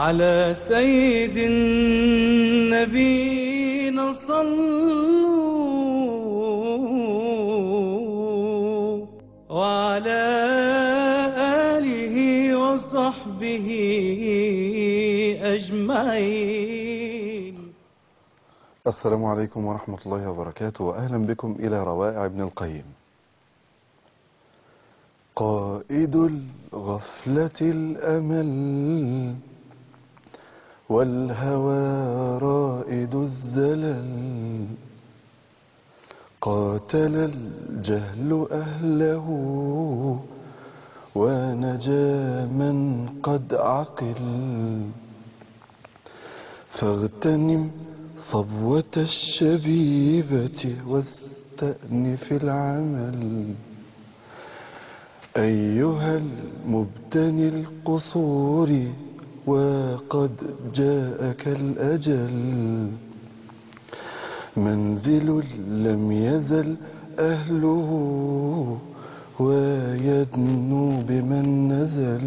على سيد النبينا صلوا وعلى آله وصحبه أجمعين السلام عليكم ورحمة الله وبركاته وأهلا بكم إلى روائع ابن القيم قائد الغفلة الأمل والهوى رائد الزلل قاتل الجهل أهله ونجا من قد عقل فاغتنم صبوة الشبيبة واستأنف العمل أيها المبتني القصور وقد جاءك الأجل منزل لم يزل أهله ويدنو بمن نزل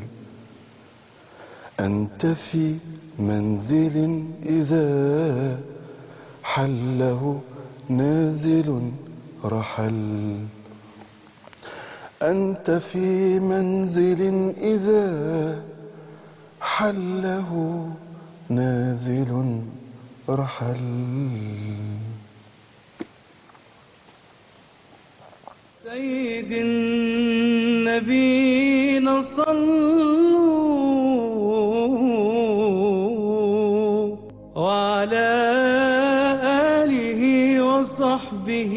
أنت في منزل إذا حله نازل رحل أنت في منزل إذا حله نازل رحل سيد النبينا صلوا وعلى آله وصحبه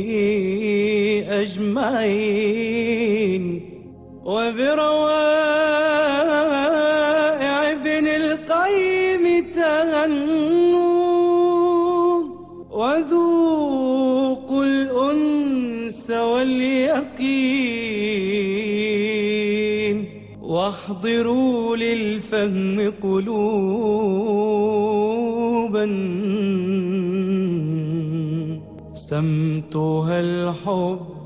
أجمعين وبروائع ابن القيم تهنوا وذوقوا الأنس واليقين واحضروا للفهم قلوبا سمتها الحب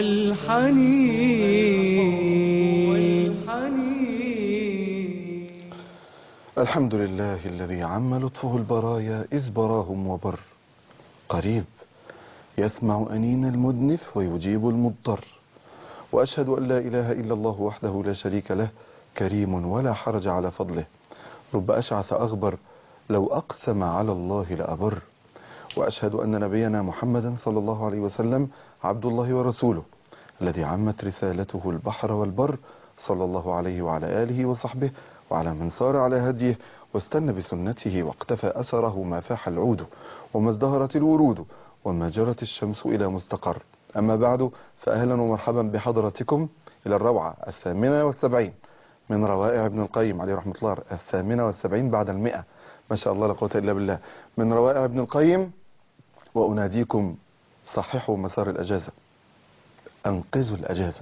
والحنين الحمد لله الذي عم لطفه البرايا إذ براهم وبر قريب يسمع أنين المدنف ويجيب المضطر وأشهد أن لا إله إلا الله وحده لا شريك له كريم ولا حرج على فضله رب أشعث أغبر لو أقسم على الله لأبر وأشهد أن نبينا محمدا صلى الله عليه وسلم عبد الله ورسوله الذي عمت رسالته البحر والبر صلى الله عليه وعلى آله وصحبه وعلى من صار على هديه واستنى بسنته واقتفى أثره ما فاح العود وما ازدهرت الورود وما جرت الشمس إلى مستقر أما بعد فأهلا ومرحبا بحضراتكم إلى الروعة الثامنة والسبعين من روائع ابن القيم عليه رحمة الله الثامنة والسبعين بعد المئة ما شاء الله لا قوة إلا بالله من روائع ابن القيم وأناديكم صححوا مسار الأجازة أنقذوا الأجازة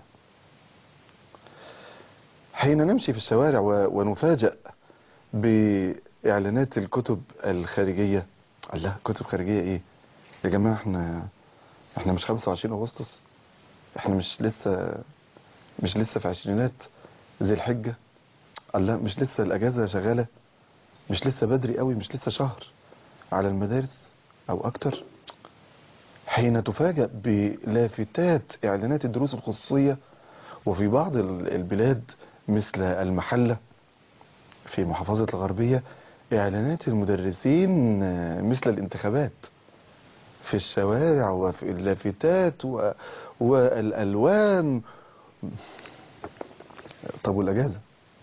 حين نمشي في الشوارع و- ونفاجأ بإعلانات الكتب الخارجية الله كتب خارجية إيه يا جماعة احنا احنا مش 25 أغسطس احنا مش لسه مش لسه في عشرينات ذي الحجة الله مش لسه الأجازة شغالة مش لسه بدري قوي مش لسه شهر على المدارس أو أكتر حين تفاجأ بلافتات إعلانات الدروس الخصوصية وفي بعض ال- البلاد مثل المحلة في محافظة الغربية إعلانات المدرسين آه، مثل الانتخابات في الشوارع وفي اللافتات و... والألوان طب والأجازة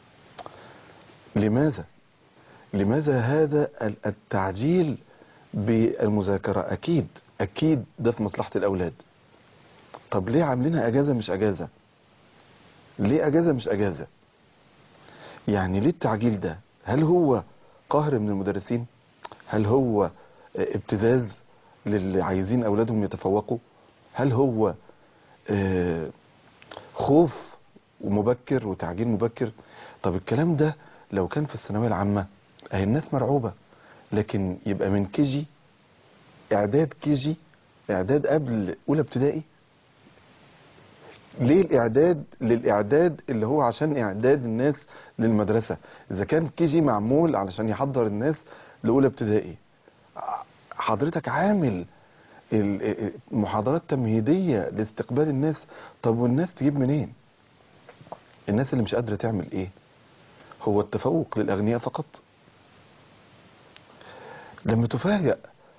لماذا لماذا هذا ال- التعجيل بالمذاكرة أكيد أكيد ده في مصلحة الأولاد طب ليه عاملينها أجازة مش أجازة ليه أجازة مش أجازة يعني ليه التعجيل ده هل هو قهر من المدرسين هل هو ابتزاز للي عايزين أولادهم يتفوقوا هل هو آه، خوف ومبكر وتعجيل مبكر طب الكلام ده لو كان في الثانوية العامة اهي الناس مرعوبة لكن يبقى من كيجي اعداد كيجي اعداد قبل اولى ابتدائي ليه الاعداد للاعداد اللي هو عشان اعداد الناس للمدرسه اذا كان كي جي معمول علشان يحضر الناس لاولى ابتدائي حضرتك عامل ال- ال- محاضرات تمهيديه لاستقبال الناس طب والناس تجيب منين الناس اللي مش قادره تعمل ايه هو التفوق للاغنياء فقط لما تفاجأ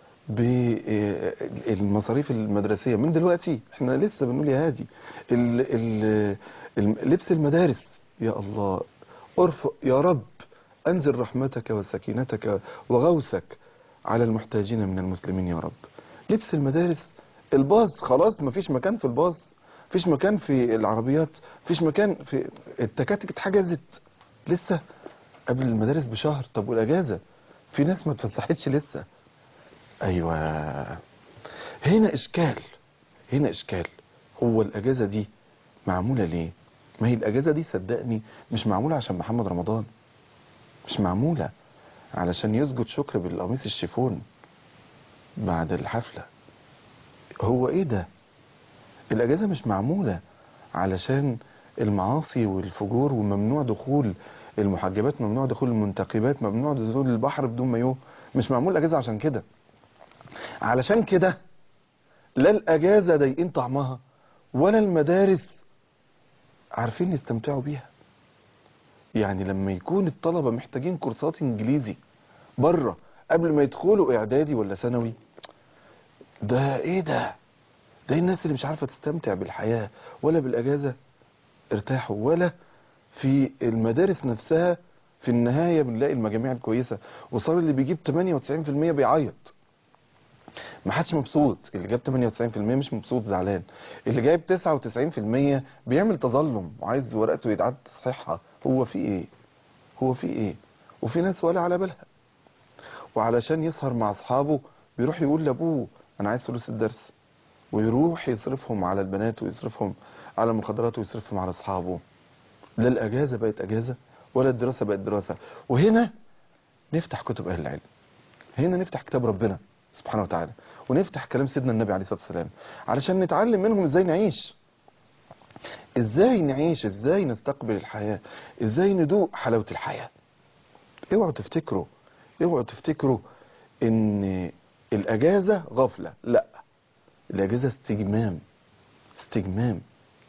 بالمصاريف المدرسية من دلوقتي احنا لسه بنقول يا هادي ال- ال- ال- لبس المدارس يا الله ارفق يا رب انزل رحمتك وسكينتك وغوثك على المحتاجين من المسلمين يا رب لبس المدارس الباص خلاص مفيش مكان في الباص مفيش مكان في العربيات مفيش مكان في التكاتك اتحجزت لسه قبل المدارس بشهر طب والاجازه في ناس ما اتفسحتش لسه ايوه هنا اشكال هنا اشكال هو الاجازه دي معموله ليه ما هي الاجازه دي صدقني مش معموله عشان محمد رمضان مش معموله علشان يسجد شكر بالقميص الشيفون بعد الحفله هو ايه ده الاجازه مش معموله علشان المعاصي والفجور وممنوع دخول المحجبات ممنوع دخول المنتقبات ممنوع دخول البحر بدون مايوه مش معمول اجازه عشان كده علشان كده لا الاجازه ضايقين طعمها ولا المدارس عارفين يستمتعوا بيها يعني لما يكون الطلبه محتاجين كورسات انجليزي بره قبل ما يدخلوا اعدادي ولا ثانوي ده ايه ده ده الناس اللي مش عارفه تستمتع بالحياه ولا بالاجازه ارتاحوا ولا في المدارس نفسها في النهايه بنلاقي المجاميع الكويسه وصار اللي بيجيب 98% بيعيط ما حدش مبسوط اللي جاب 98% مش مبسوط زعلان اللي جايب 99% بيعمل تظلم وعايز ورقته يتعاد تصحيحها هو في ايه هو في ايه وفي ناس ولا على بالها وعلشان يسهر مع اصحابه بيروح يقول لابوه انا عايز فلوس الدرس ويروح يصرفهم على البنات ويصرفهم على المخدرات ويصرفهم على اصحابه لا الاجازه بقت اجازه ولا الدراسه بقت دراسه وهنا نفتح كتب اهل العلم هنا نفتح كتاب ربنا سبحانه وتعالى ونفتح كلام سيدنا النبي عليه الصلاه والسلام علشان نتعلم منهم ازاي نعيش ازاي نعيش ازاي نستقبل الحياه ازاي ندوق حلاوه الحياه اوعوا تفتكروا اوعوا تفتكروا ان الاجازه غفله لا الاجازه استجمام استجمام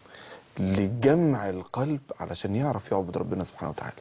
لجمع القلب علشان يعرف يعبد ربنا سبحانه وتعالى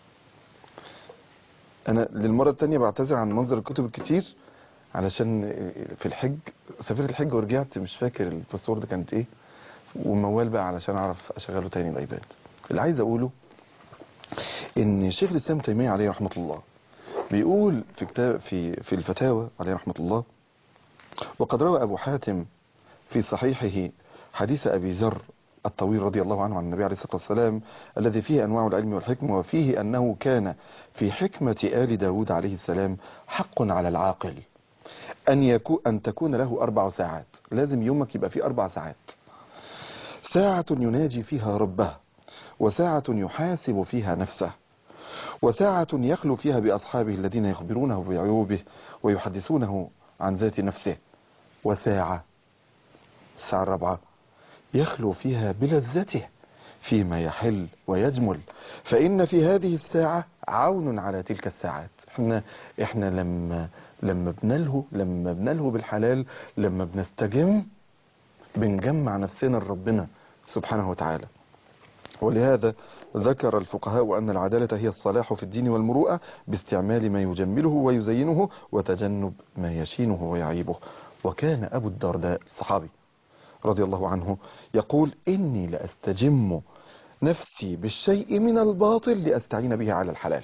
انا للمره التانية بعتذر عن منظر الكتب الكتير علشان في الحج سافرت الحج ورجعت مش فاكر الباسورد كانت ايه وموال بقى علشان اعرف اشغله تاني الايباد اللي عايز اقوله ان شيخ الاسلام تيميه عليه رحمه الله بيقول في كتاب في في الفتاوى عليه رحمه الله وقد روى ابو حاتم في صحيحه حديث ابي ذر الطويل رضي الله عنه عن النبي عليه الصلاة والسلام الذي فيه أنواع العلم والحكمة وفيه أنه كان في حكمة آل داود عليه السلام حق على العاقل أن, يكون أن تكون له أربع ساعات لازم يومك يبقى فيه أربع ساعات ساعة يناجي فيها ربه وساعة يحاسب فيها نفسه وساعة يخلو فيها بأصحابه الذين يخبرونه بعيوبه ويحدثونه عن ذات نفسه وساعة الساعة الرابعة يخلو فيها بلذته فيما يحل ويجمل فإن في هذه الساعة عون على تلك الساعات احنا احنا لما لما بنلهو لما بنلهو بالحلال لما بنستجم بنجمع نفسنا لربنا سبحانه وتعالى ولهذا ذكر الفقهاء أن العدالة هي الصلاح في الدين والمروءة باستعمال ما يجمله ويزينه وتجنب ما يشينه ويعيبه وكان أبو الدرداء الصحابي رضي الله عنه يقول إني لأستجم نفسي بالشيء من الباطل لأستعين به على الحلال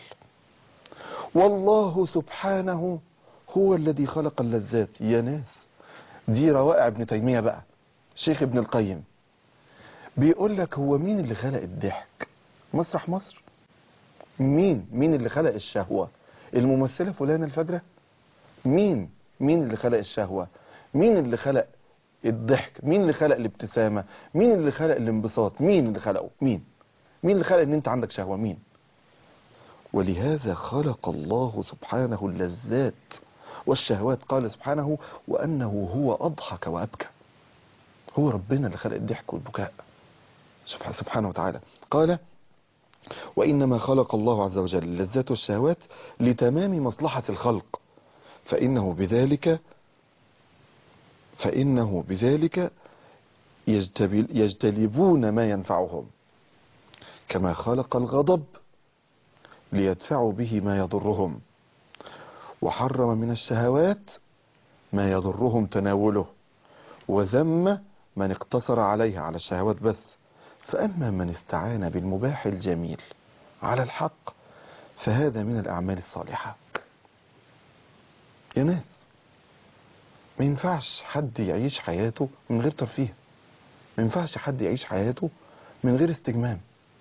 والله سبحانه هو الذي خلق اللذات يا ناس دي روائع ابن تيمية بقى شيخ ابن القيم بيقول لك هو مين اللي خلق الضحك مسرح مصر مين مين اللي خلق الشهوة الممثلة فلانة الفجرة مين مين اللي خلق الشهوة مين اللي خلق الضحك مين اللي خلق الابتسامة مين اللي خلق الانبساط مين اللي خلقه مين مين اللي خلق ان انت عندك شهوة مين ولهذا خلق الله سبحانه اللذات والشهوات قال سبحانه وأنه هو أضحك وأبكى هو ربنا اللي خلق الضحك والبكاء سبح- سبحانه وتعالى قال وإنما خلق الله عز وجل اللذات والشهوات لتمام مصلحة الخلق فإنه بذلك فإنه بذلك يجتبل يجتلبون ما ينفعهم كما خلق الغضب ليدفعوا به ما يضرهم وحرم من الشهوات ما يضرهم تناوله وذم من اقتصر عليها على الشهوات بس فأما من استعان بالمباح الجميل على الحق فهذا من الأعمال الصالحة يا ناس ما ينفعش حد يعيش حياته من غير ترفيه ما ينفعش حد يعيش حياته من غير استجمام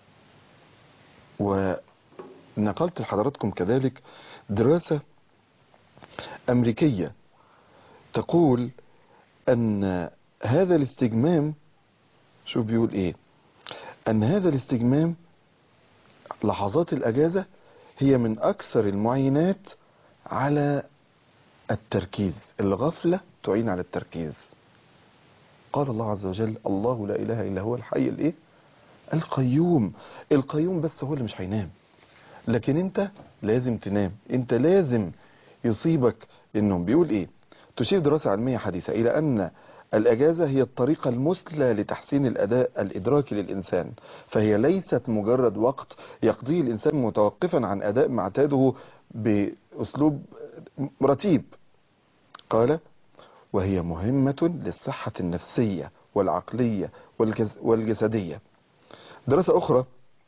ونقلت لحضراتكم كذلك دراسة أمريكية تقول أن هذا الاستجمام شو بيقول إيه أن هذا الاستجمام لحظات الأجازة هي من أكثر المعينات على التركيز الغفلة تعين على التركيز قال الله عز وجل الله لا إله إلا هو الحي الإيه القيوم القيوم بس هو اللي مش هينام لكن انت لازم تنام انت لازم يصيبك النوم بيقول ايه تشير دراسة علمية حديثة الى ان الاجازة هي الطريقة المثلى لتحسين الاداء الادراكي للانسان فهي ليست مجرد وقت يقضيه الانسان متوقفا عن اداء ما اعتاده باسلوب رتيب قال وهي مهمة للصحة النفسية والعقلية والجس والجسدية دراسة أخرى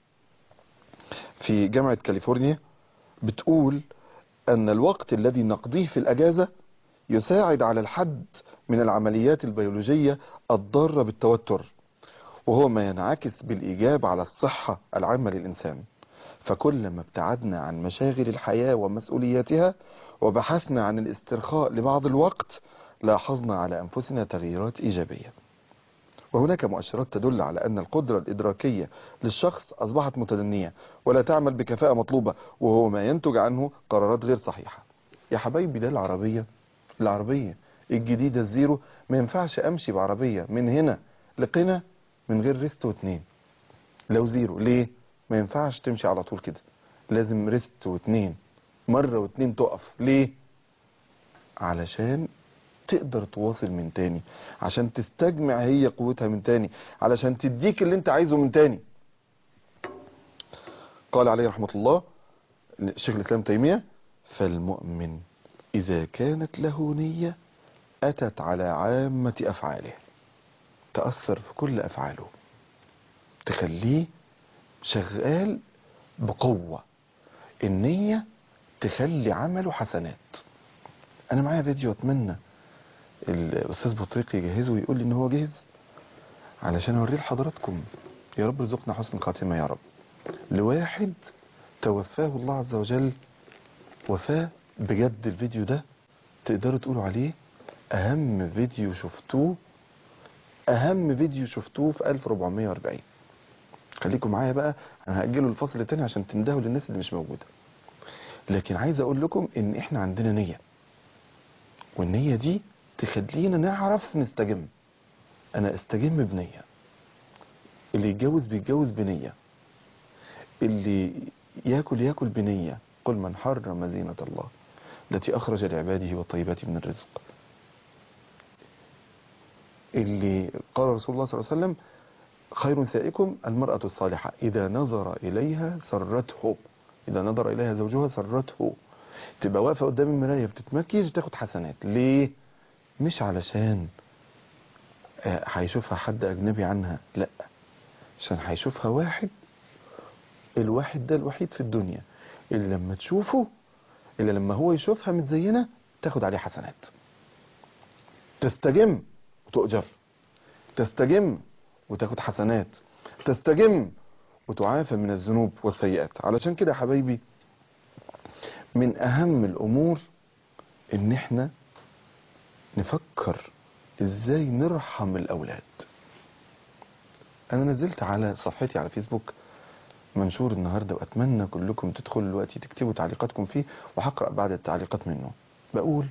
في جامعة كاليفورنيا بتقول أن الوقت الذي نقضيه في الأجازة يساعد على الحد من العمليات البيولوجية الضارة بالتوتر وهو ما ينعكس بالإيجاب على الصحة العامة للإنسان فكلما ابتعدنا عن مشاغل الحياة ومسؤولياتها وبحثنا عن الاسترخاء لبعض الوقت لاحظنا على أنفسنا تغييرات إيجابية وهناك مؤشرات تدل على أن القدرة الإدراكية للشخص أصبحت متدنية ولا تعمل بكفاءة مطلوبة وهو ما ينتج عنه قرارات غير صحيحة يا حبايبي ده العربية العربية الجديدة الزيرو ما ينفعش أمشي بعربية من هنا لقنا من غير ريست واتنين لو زيرو ليه ما ينفعش تمشي على طول كده لازم ريست واتنين مرة واتنين تقف ليه علشان تقدر تواصل من تاني عشان تستجمع هي قوتها من تاني علشان تديك اللي انت عايزه من تاني قال عليه رحمة الله شيخ الإسلام تيمية فالمؤمن إذا كانت له نية أتت على عامة أفعاله تأثر في كل أفعاله تخليه شغال بقوة النية تخلي عمله حسنات أنا معايا فيديو أتمنى الأستاذ بطريق يجهزه ويقول لي إن هو جاهز علشان أوريه لحضراتكم يا رب ارزقنا حسن خاتمة يا رب لواحد توفاه الله عز وجل وفاة بجد الفيديو ده تقدروا تقولوا عليه أهم فيديو شفتوه أهم فيديو شفتوه في 1440 خليكم معايا بقى أنا هأجله الفصل التاني عشان تندهوا للناس اللي مش موجودة لكن عايز أقول لكم إن إحنا عندنا نية والنية دي تخلينا نعرف نستجم أنا استجم بنية اللي يتجوز بيتجوز بنية اللي ياكل ياكل بنية قل من حرم زينة الله التي أخرج لعباده والطيبات من الرزق اللي قال رسول الله صلى الله عليه وسلم خير نسائكم المرأة الصالحة إذا نظر إليها سرته إذا نظر إليها زوجها سرته تبقى واقفة قدام المراية بتتمكيج تاخد حسنات ليه؟ مش علشان آه، هيشوفها حد أجنبي عنها لا عشان هيشوفها واحد الواحد ده الوحيد في الدنيا اللي لما تشوفه اللي لما هو يشوفها متزينة تاخد عليه حسنات تستجم وتؤجر تستجم وتاخد حسنات تستجم وتعافى من الذنوب والسيئات علشان كده يا حبايبي من اهم الامور ان احنا نفكر ازاي نرحم الاولاد انا نزلت على صفحتي على فيسبوك منشور النهاردة واتمنى كلكم تدخلوا دلوقتي تكتبوا تعليقاتكم فيه وهقرأ بعد التعليقات منه بقول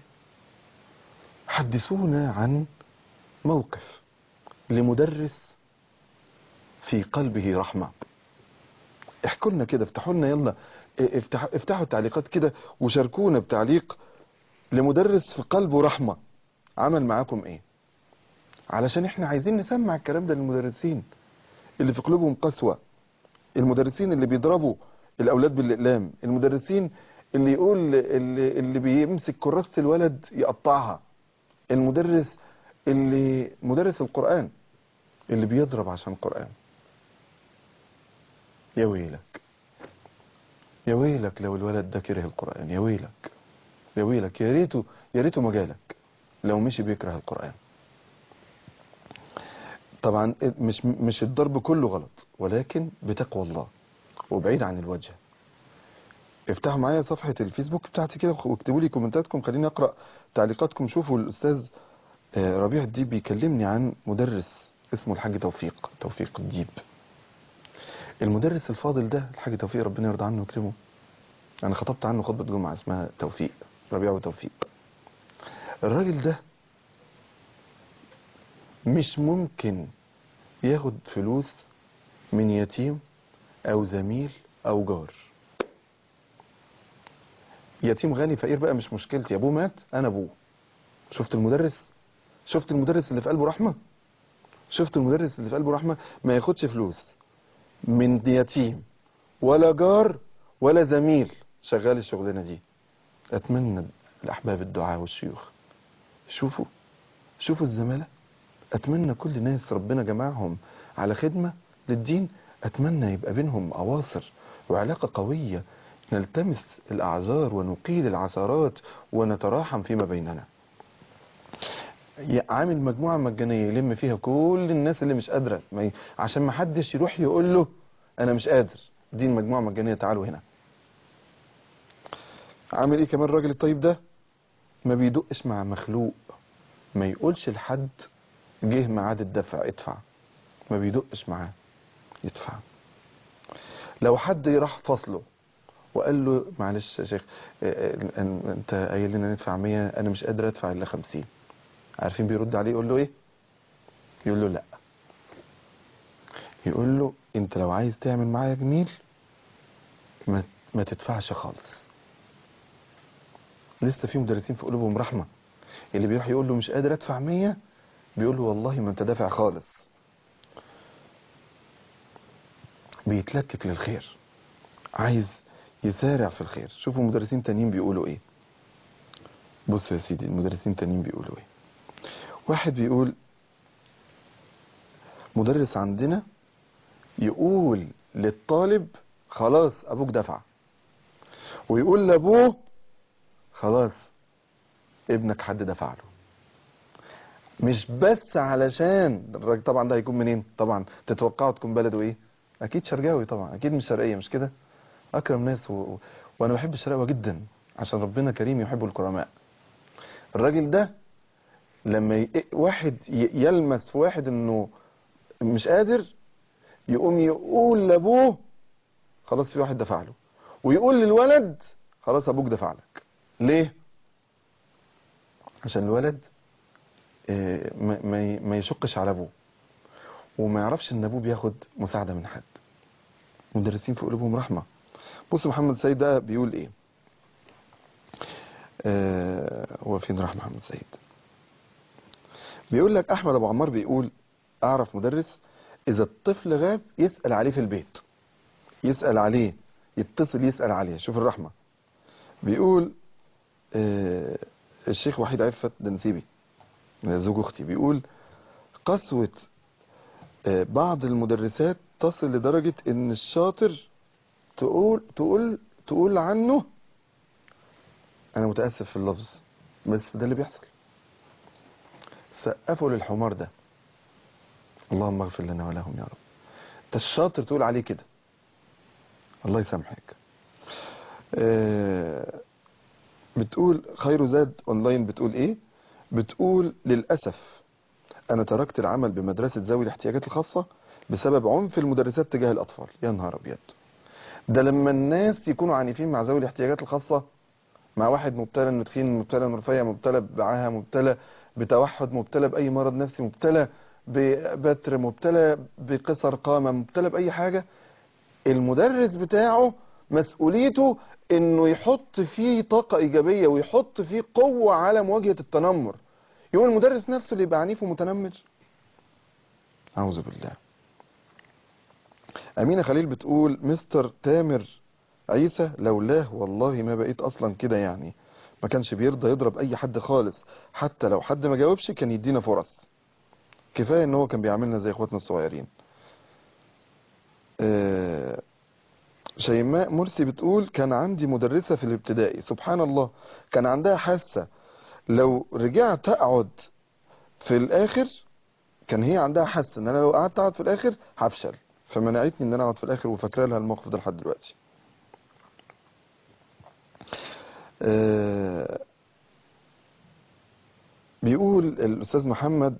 حدثونا عن موقف لمدرس في قلبه رحمة احكوا لنا كده افتحوا لنا يلا افتح افتحوا التعليقات كده وشاركونا بتعليق لمدرس في قلبه رحمة عمل معاكم ايه علشان احنا عايزين نسمع الكلام ده للمدرسين اللي في قلوبهم قسوة المدرسين اللي بيضربوا الاولاد بالاقلام المدرسين اللي يقول اللي, اللي بيمسك كراسة الولد يقطعها المدرس اللي مدرس القرآن اللي بيضرب عشان القرآن يا ويلك يا ويلك لو الولد ده كره القرآن يا ويلك يا ويلك يا ريته يا ريته مجالك لو مشي بيكره القرآن طبعا مش مش الضرب كله غلط ولكن بتقوى الله وبعيد عن الوجه افتحوا معايا صفحة الفيسبوك بتاعتي كده واكتبوا لي كومنتاتكم خليني اقرا تعليقاتكم شوفوا الاستاذ آه، ربيع الديب بيكلمني عن مدرس اسمه الحاج توفيق توفيق الديب المدرس الفاضل ده الحاج توفيق ربنا يرضى عنه ويكرمه انا خطبت عنه خطبة جمعة اسمها توفيق ربيع وتوفيق الراجل ده مش ممكن ياخد فلوس من يتيم او زميل او جار يتيم غني فقير بقى مش مشكلتي ابوه مات انا ابوه شفت المدرس شفت المدرس اللي في قلبه رحمة شفت المدرس اللي في قلبه رحمة ما ياخدش فلوس من يتيم ولا جار ولا زميل شغال الشغلانة دي اتمنى الاحباب الدعاء والشيوخ شوفوا شوفوا الزمالة اتمنى كل ناس ربنا جمعهم على خدمة للدين اتمنى يبقى بينهم اواصر وعلاقة قوية نلتمس الاعذار ونقيل العثرات ونتراحم فيما بيننا ي- عامل مجموعة مجانية يلم فيها كل الناس اللي مش قادرة ما ي... عشان ما حدش يروح يقول له انا مش قادر دي المجموعة مجانية تعالوا هنا عامل ايه كمان الراجل الطيب ده ما بيدقش مع مخلوق ما يقولش لحد جه ميعاد الدفع ادفع ما بيدقش معاه يدفع لو حد راح فصله وقال له معلش يا شيخ اه، اه، ان- انت قايل لنا ندفع 100 انا مش قادر ادفع الا 50 عارفين بيرد عليه يقول له ايه يقول له لا يقول له انت لو عايز تعمل معايا جميل ما, ما تدفعش خالص لسه في مدرسين في قلوبهم رحمة اللي بيروح يقول له مش قادر ادفع 100 بيقول له والله ما انت دافع خالص بيتلكك للخير عايز يسارع في الخير شوفوا مدرسين تانيين بيقولوا ايه بص يا سيدي المدرسين تانيين بيقولوا ايه واحد بيقول مدرس عندنا يقول للطالب خلاص ابوك دفع ويقول لابوه خلاص ابنك حد دفع له مش بس علشان الراجل طبعا ده هيكون منين طبعا تتوقعوا تكون بلده ايه اكيد شرقاوي طبعا اكيد مش شرقيه مش كده اكرم ناس و... و- وانا بحب الشرقاوه جدا عشان ربنا كريم يحب الكرماء الراجل ده لما ي... واحد ي... يلمس في واحد انه مش قادر يقوم يقول لابوه خلاص في واحد دفع له ويقول للولد خلاص ابوك دفع لك ليه عشان الولد آه، ما- ما ي- ما يشقش على ابوه وما يعرفش ان ابوه بياخد مساعده من حد مدرسين في قلوبهم رحمه بصوا محمد سيد ده بيقول ايه آه هو فين راح محمد سيد بيقول لك احمد ابو عمار بيقول اعرف مدرس اذا الطفل غاب يسال عليه في البيت يسال عليه يتصل يسال عليه شوف الرحمه بيقول آه الشيخ وحيد عفت دنسيبي من زوج اختي بيقول قسوة آه، بعض المدرسات تصل لدرجة ان الشاطر تقول تقول تقول عنه انا متأسف في اللفظ بس ده اللي بيحصل سقفوا للحمار ده اللهم اغفر لنا ولهم يا رب انت الشاطر تقول عليه كده الله يسامحك آه، بتقول خير زاد اونلاين بتقول ايه بتقول للأسف أنا تركت العمل بمدرسة ذوي الاحتياجات الخاصة بسبب عنف المدرسات تجاه الأطفال يا نهار أبيض ده لما الناس يكونوا عنيفين مع ذوي الاحتياجات الخاصة مع واحد مبتلى انه تخين مبتلى انه رفيع مبتلى بعاهة مبتلى بتوحد مبتلى بأي مرض نفسي مبتلى ببتر مبتلى بقصر قامة مبتلى بأي حاجة المدرس بتاعه مسؤوليته انه يحط فيه طاقة ايجابية ويحط فيه قوة على مواجهة التنمر يوم المدرس نفسه اللي يبقى عنيف ومتنمر اعوذ بالله امينة خليل بتقول مستر تامر عيسى لولاه والله ما بقيت اصلا كده يعني ما كانش بيرضى يضرب اي حد خالص حتى لو حد ما جاوبش كان يدينا فرص كفايه ان هو كان بيعاملنا زي اخواتنا الصغيرين آه، شيماء مرسي بتقول كان عندي مدرسة في الابتدائي سبحان الله كان عندها حاسة لو رجعت اقعد في الاخر كان هي عندها حاسة ان انا لو قعدت اقعد في الاخر هفشل فمنعتني ان انا اقعد في الاخر وفاكره لها الموقف ده لحد دلوقتي آه، بيقول الاستاذ محمد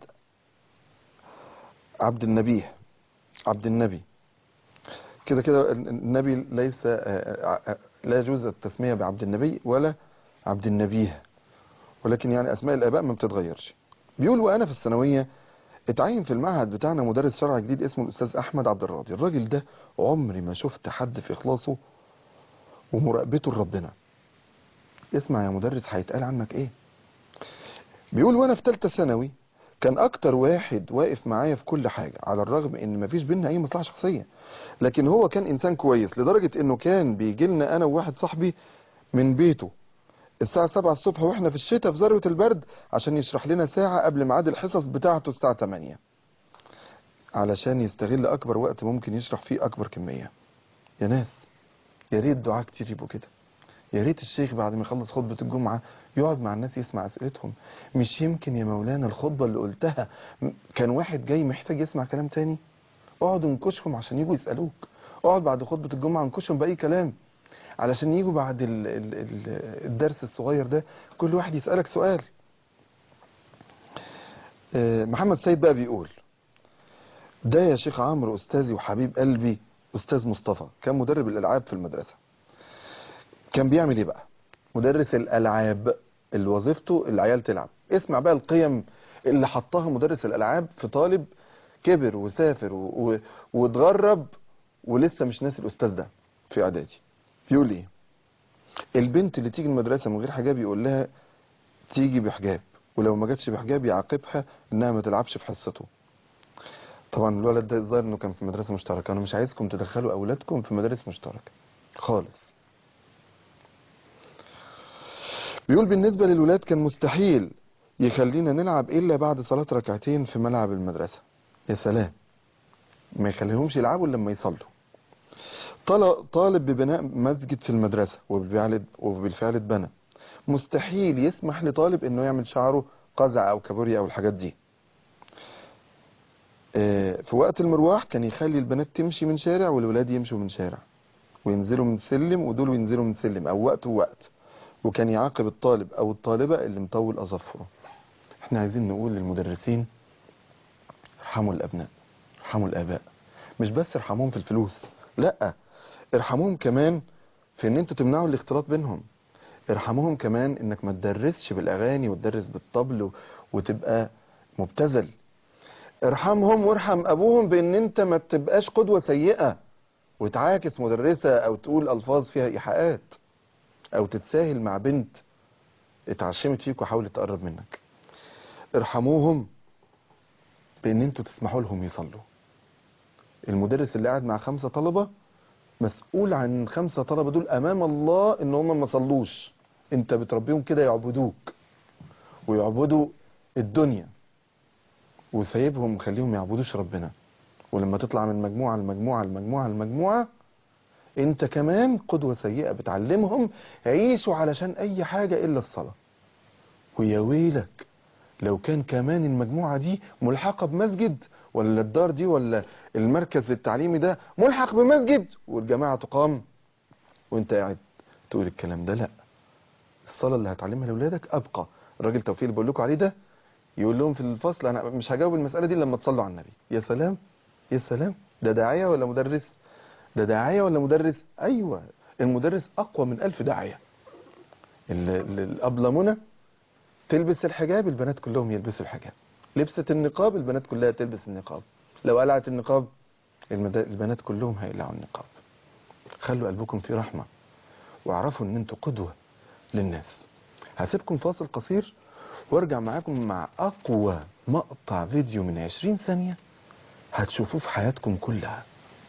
عبد النبيه عبد النبي كده كده النبي ليس آه، آه، لا يجوز التسمية بعبد النبي ولا عبد النبيه ولكن يعني أسماء الآباء ما بتتغيرش بيقول وأنا في الثانوية اتعين في المعهد بتاعنا مدرس شرع جديد اسمه الأستاذ أحمد عبد الراضي الراجل ده عمري ما شفت حد في إخلاصه ومراقبته لربنا اسمع يا مدرس هيتقال عنك ايه بيقول وانا في ثالثه ثانوي كان اكتر واحد واقف معايا في كل حاجه على الرغم ان مفيش بينا اي مصلحه شخصيه لكن هو كان انسان كويس لدرجه انه كان بيجي لنا انا وواحد صاحبي من بيته الساعه 7 الصبح واحنا في الشتاء في ذروه البرد عشان يشرح لنا ساعه قبل ميعاد الحصص بتاعته الساعه 8 علشان يستغل اكبر وقت ممكن يشرح فيه اكبر كميه يا ناس يا ريت دعاء كتير يبقوا كده يا ريت الشيخ بعد ما يخلص خطبة الجمعة يقعد مع الناس يسمع أسئلتهم مش يمكن يا مولانا الخطبة اللي قلتها م- كان واحد جاي محتاج يسمع كلام تاني اقعد انكشهم عشان يجوا يسألوك اقعد بعد خطبة الجمعة انكشهم بأي كلام علشان يجوا بعد ال ال ال الدرس الصغير ده كل واحد يسألك سؤال آه، محمد سيد بقى بيقول ده يا شيخ عمرو أستاذي وحبيب قلبي أستاذ مصطفى كان مدرب الألعاب في المدرسة كان بيعمل ايه بقى مدرس الالعاب اللي وظيفته العيال تلعب اسمع بقى القيم اللي حطها مدرس الالعاب في طالب كبر وسافر و... و... واتغرب ولسه مش ناسي الاستاذ ده في اعدادي بيقول ايه البنت اللي تيجي المدرسه من غير حجاب يقول لها تيجي بحجاب ولو ما جاتش بحجاب يعاقبها انها ما تلعبش في حصته طبعا الولد ده الظاهر انه كان في مدرسه مشتركه انا مش عايزكم تدخلوا اولادكم في مدارس مشتركه خالص بيقول بالنسبة للولاد كان مستحيل يخلينا نلعب إلا بعد صلاة ركعتين في ملعب المدرسة يا سلام ما يخليهمش يلعبوا إلا لما يصلوا طل- طالب ببناء مسجد في المدرسة وبالفعل وبالفعل اتبنى مستحيل يسمح لطالب انه يعمل شعره قزع او كابوريا او الحاجات دي آه، في وقت المروح كان يخلي البنات تمشي من شارع والولاد يمشوا من شارع وينزلوا من سلم ودول ينزلوا من سلم او وقت ووقت وكان يعاقب الطالب او الطالبة اللي مطول اظافره احنا عايزين نقول للمدرسين ارحموا الابناء ارحموا الاباء مش بس ارحموهم في الفلوس لا ارحموهم كمان في ان انتوا تمنعوا الاختلاط بينهم ارحموهم كمان انك ما تدرسش بالاغاني وتدرس بالطبل و- وتبقى مبتذل ارحمهم وارحم ابوهم بان انت ما تبقاش قدوة سيئة وتعاكس مدرسة او تقول الفاظ فيها ايحاءات او تتساهل مع بنت اتعشمت فيك وحاولت تقرب منك ارحموهم بان انتوا تسمحوا لهم يصلوا المدرس اللي قاعد مع خمسة طلبة مسؤول عن خمسة طلبة دول امام الله ان هم ما صلوش انت بتربيهم كده يعبدوك ويعبدوا الدنيا وسايبهم مخليهم يعبدوش ربنا ولما تطلع من مجموعة لمجموعة لمجموعة لمجموعة انت كمان قدوة سيئة بتعلمهم عيشوا علشان اي حاجة الا الصلاة ويا ويلك لو كان كمان المجموعة دي ملحقة بمسجد ولا الدار دي ولا المركز التعليمي ده ملحق بمسجد والجماعة تقام وانت قاعد تقول الكلام ده لا الصلاة اللي هتعلمها لأولادك أبقى الراجل توفيق اللي بقول لكم عليه ده يقول لهم في الفصل أنا مش هجاوب المسألة دي لما تصلوا على النبي يا سلام يا سلام ده داعية ولا مدرس ده داعية ولا مدرس أيوة المدرس أقوى من ألف داعية ال- ال- الأبلة منى تلبس الحجاب البنات كلهم يلبسوا الحجاب لبست النقاب البنات كلها تلبس النقاب لو قلعت النقاب المدا- البنات كلهم هيقلعوا النقاب خلوا قلبكم في رحمة واعرفوا ان انتوا قدوة للناس هسيبكم فاصل قصير وارجع معاكم مع اقوى مقطع فيديو من 20 ثانية هتشوفوه في حياتكم كلها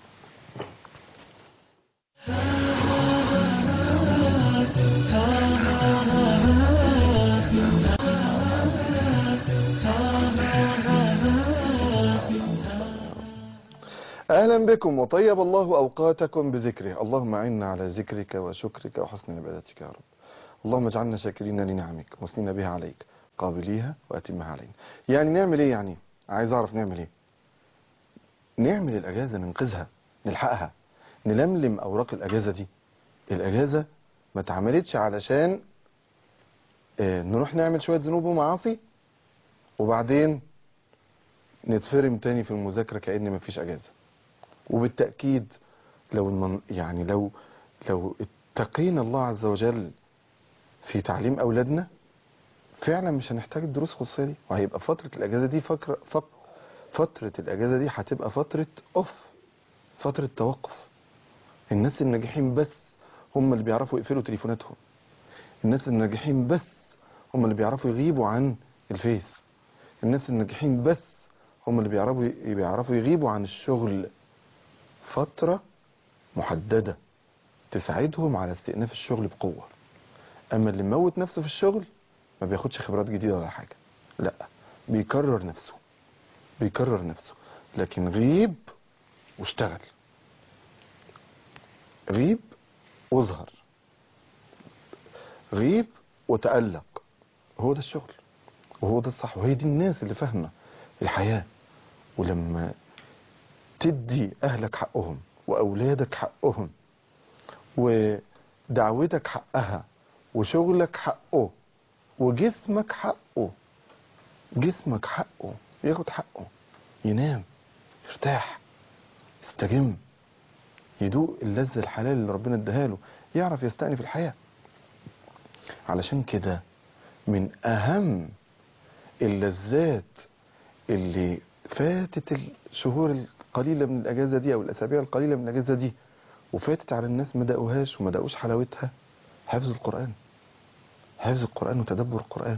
اهلا بكم وطيب الله اوقاتكم بذكره اللهم اعنا على ذكرك وشكرك وحسن عبادتك يا رب اللهم اجعلنا شاكرين لنعمك واثنين بها عليك قابليها واتمها علينا يعني نعمل ايه يعني عايز اعرف نعمل ايه نعمل الاجازه ننقذها نلحقها نلملم اوراق الاجازه دي الاجازه ما اتعملتش علشان آه، نروح نعمل شويه ذنوب ومعاصي وبعدين نتفرم تاني في المذاكره كأن مفيش اجازه وبالتأكيد لو المن... يعني لو لو اتقينا الله عز وجل في تعليم أولادنا فعلا مش هنحتاج الدروس الخصوصية دي وهيبقى فترة الأجازة دي فكرة فق... فترة الأجازة دي هتبقى فترة أوف فترة توقف الناس الناجحين بس هم اللي بيعرفوا يقفلوا تليفوناتهم الناس الناجحين بس هم اللي بيعرفوا يغيبوا عن الفيس الناس الناجحين بس هم اللي بيعرفوا بيعرفوا يغيبوا عن الشغل فترة محددة تساعدهم على استئناف الشغل بقوة أما اللي موت نفسه في الشغل ما بياخدش خبرات جديدة ولا حاجة لا بيكرر نفسه بيكرر نفسه لكن غيب واشتغل غيب واظهر غيب وتألق هو ده الشغل وهو ده الصح وهي دي الناس اللي فاهمة الحياة ولما تدي أهلك حقهم وأولادك حقهم ودعوتك حقها وشغلك حقه وجسمك حقه جسمك حقه ياخد حقه ينام يرتاح يستجم يدوق اللذة الحلال اللي ربنا اداها له يعرف يستأنف الحياة علشان كده من أهم اللذات اللي فاتت الشهور القليلة من الأجازة دي أو الأسابيع القليلة من الأجازة دي وفاتت على الناس ما دقوهاش وما دقوش حلاوتها حفظ القرآن حفظ القرآن وتدبر القرآن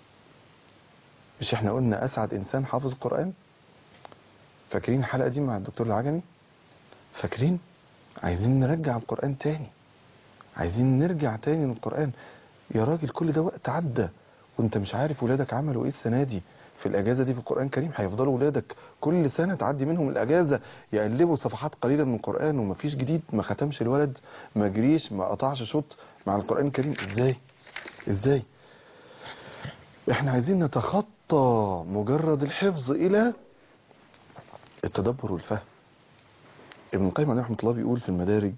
مش احنا قلنا أسعد إنسان حافظ القرآن فاكرين الحلقة دي مع الدكتور العجمي فاكرين عايزين نرجع القرآن تاني عايزين نرجع تاني للقرآن يا راجل كل ده وقت عدى وانت مش عارف ولادك عملوا ايه السنة دي في الاجازة دي في القرآن الكريم هيفضلوا ولادك كل سنة تعدي منهم الاجازة يقلبوا صفحات قليلة من القرآن ومفيش جديد ما ختمش الولد ما جريش ما قطعش شوط مع القرآن الكريم ازاي ازاي احنا عايزين نتخطى مجرد الحفظ الى التدبر والفهم ابن القيم عليه رحمه الله بيقول في المدارج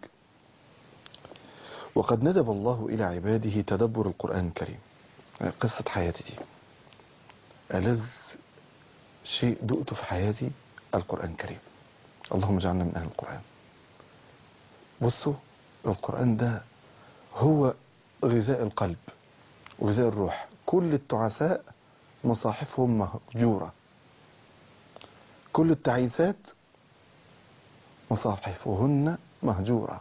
وقد ندب الله إلى عباده تدبر القرآن الكريم قصة حياتي دي ألذ شيء دقته في حياتي القرآن الكريم اللهم اجعلنا من أهل القرآن بصوا القرآن ده هو غذاء القلب وغذاء الروح كل التعساء مصاحفهم مهجورة كل التعيسات مصاحفهن مهجورة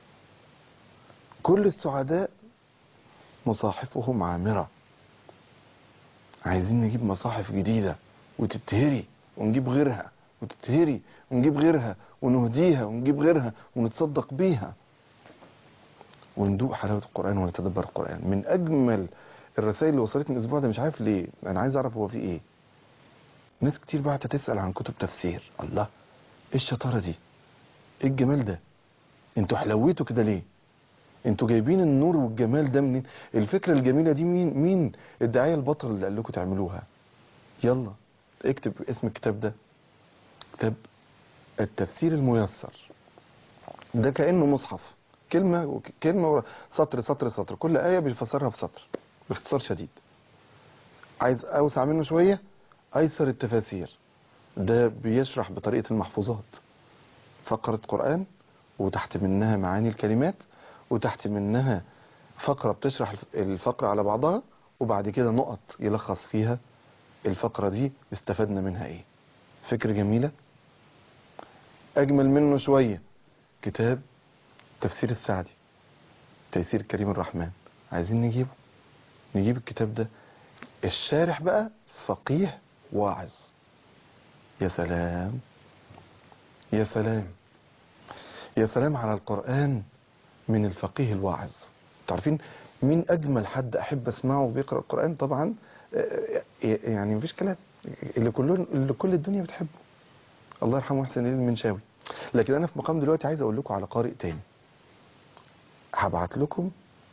كل السعداء مصاحفهم عامرة عايزين نجيب مصاحف جديدة وتتهري ونجيب غيرها وتتهري ونجيب غيرها ونهديها ونجيب غيرها ونتصدق بيها وندوق حلاوة القرآن ونتدبر القرآن من أجمل الرسائل اللي وصلتني الأسبوع ده مش عارف ليه أنا عايز أعرف هو في إيه ناس كتير بعت تسأل عن كتب تفسير الله إيه الشطارة دي إيه الجمال ده انتوا حلويتوا كده ليه انتوا جايبين النور والجمال ده منين الفكرة الجميلة دي مين مين الداعية البطل اللي قال لكم تعملوها يلا اكتب اسم الكتاب ده كتاب التفسير الميسر ده كأنه مصحف كلمة وك- كلمة ورا- سطر سطر سطر كل آية بيفسرها في سطر باختصار شديد عايز أوسع منه شوية أيسر التفاسير ده بيشرح بطريقة المحفوظات فقرة قرآن وتحت منها معاني الكلمات وتحت منها فقرة بتشرح الفقرة على بعضها وبعد كده نقط يلخص فيها الفقرة دي استفدنا منها ايه فكرة جميلة اجمل منه شوية كتاب تفسير السعدي تيسير كريم الرحمن عايزين نجيبه نجيب الكتاب ده الشارح بقى فقيه واعظ يا سلام يا سلام يا سلام على القرآن من الفقيه الواعظ تعرفين مين أجمل حد أحب أسمعه بيقرأ القرآن طبعا آه، يعني مفيش كلام اللي كل اللي كل الدنيا بتحبه الله يرحمه حسين الدين المنشاوي لكن أنا في مقام دلوقتي عايز أقول لكم على قارئ تاني هبعت لكم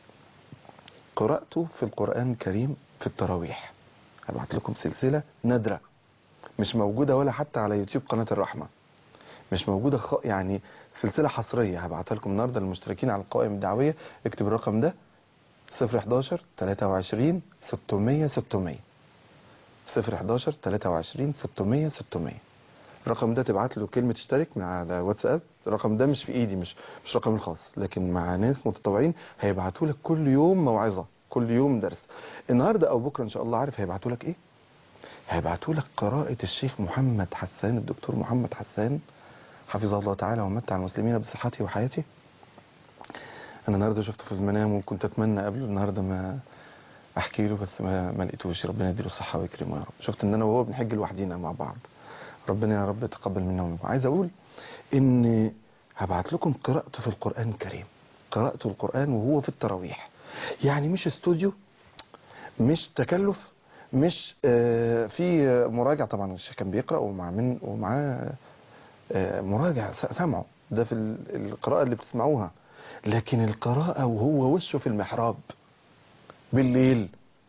قرأته في القرآن الكريم في التراويح هبعت لكم سلسلة نادرة مش موجودة ولا حتى على يوتيوب قناة الرحمة مش موجودة خ... يعني سلسلة حصرية هبعتها لكم النهاردة للمشتركين على القوائم الدعوية اكتب الرقم ده 011 23 600 600 011 23 600 600 الرقم ده تبعت له كلمة اشترك من على واتساب الرقم ده مش في ايدي مش مش رقمي الخاص لكن مع ناس متطوعين هيبعتوا لك كل يوم موعظة كل يوم درس النهارده او بكره ان شاء الله عارف هيبعتوا لك ايه هيبعتوا لك قراءة الشيخ محمد حسان الدكتور محمد حسان حفظه الله تعالى ومتع المسلمين بصحته وحياته انا النهارده شفته في المنام وكنت اتمنى قبله النهارده ما احكي له بس ما ما لقيتوش ربنا يديله الصحه ويكرمه يا رب شفت ان انا وهو بنحج لوحدينا مع بعض ربنا يا رب يتقبل منا ومنكم عايز اقول ان هبعت لكم قراءته في القران الكريم قراءته القران وهو في التراويح يعني مش استوديو مش تكلف مش آه في مراجع طبعا الشيخ كان بيقرا ومع من ومعاه آه مراجع س- سمعه ده في ال- القراءه اللي بتسمعوها لكن القراءه وهو وشه في المحراب بالليل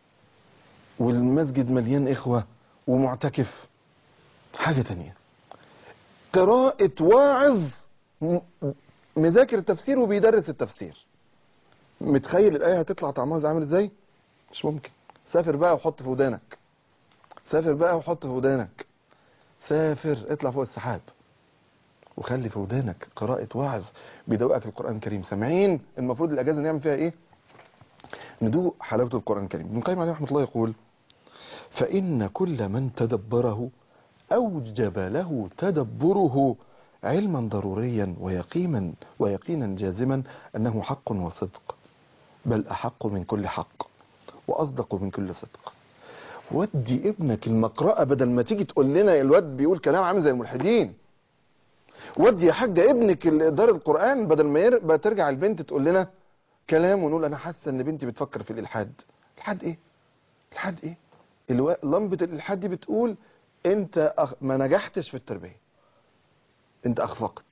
والمسجد مليان اخوه ومعتكف حاجه تانية قراءه واعظ م- مذاكر التفسير وبيدرس التفسير متخيل الايه هتطلع طعمها زي عامل ازاي مش ممكن سافر بقى وحط في ودانك سافر بقى وحط في ودانك سافر اطلع فوق السحاب وخلي في ودانك قراءة وعظ بيدوقك القرآن الكريم سامعين المفروض الأجازة نعمل فيها إيه؟ ندوق حلاوة القرآن الكريم ابن القيم عليه رحمة الله يقول فإن كل من تدبره أوجب له تدبره علما ضروريا ويقينا ويقينا جازما أنه حق وصدق بل أحق من كل حق وأصدق من كل صدق ودي ابنك المقرأة بدل ما تيجي تقول لنا الواد بيقول كلام عامل زي الملحدين ودي يا حاجة ابنك ال- دار القرآن بدل ما ير- ما ترجع البنت تقول لنا كلام ونقول أنا حاسة إن بنتي بتفكر في الإلحاد الإلحاد إيه؟ الإلحاد إيه؟ الو... لمبة الإلحاد دي بتقول أنت أخ... ما نجحتش في التربية أنت أخفقت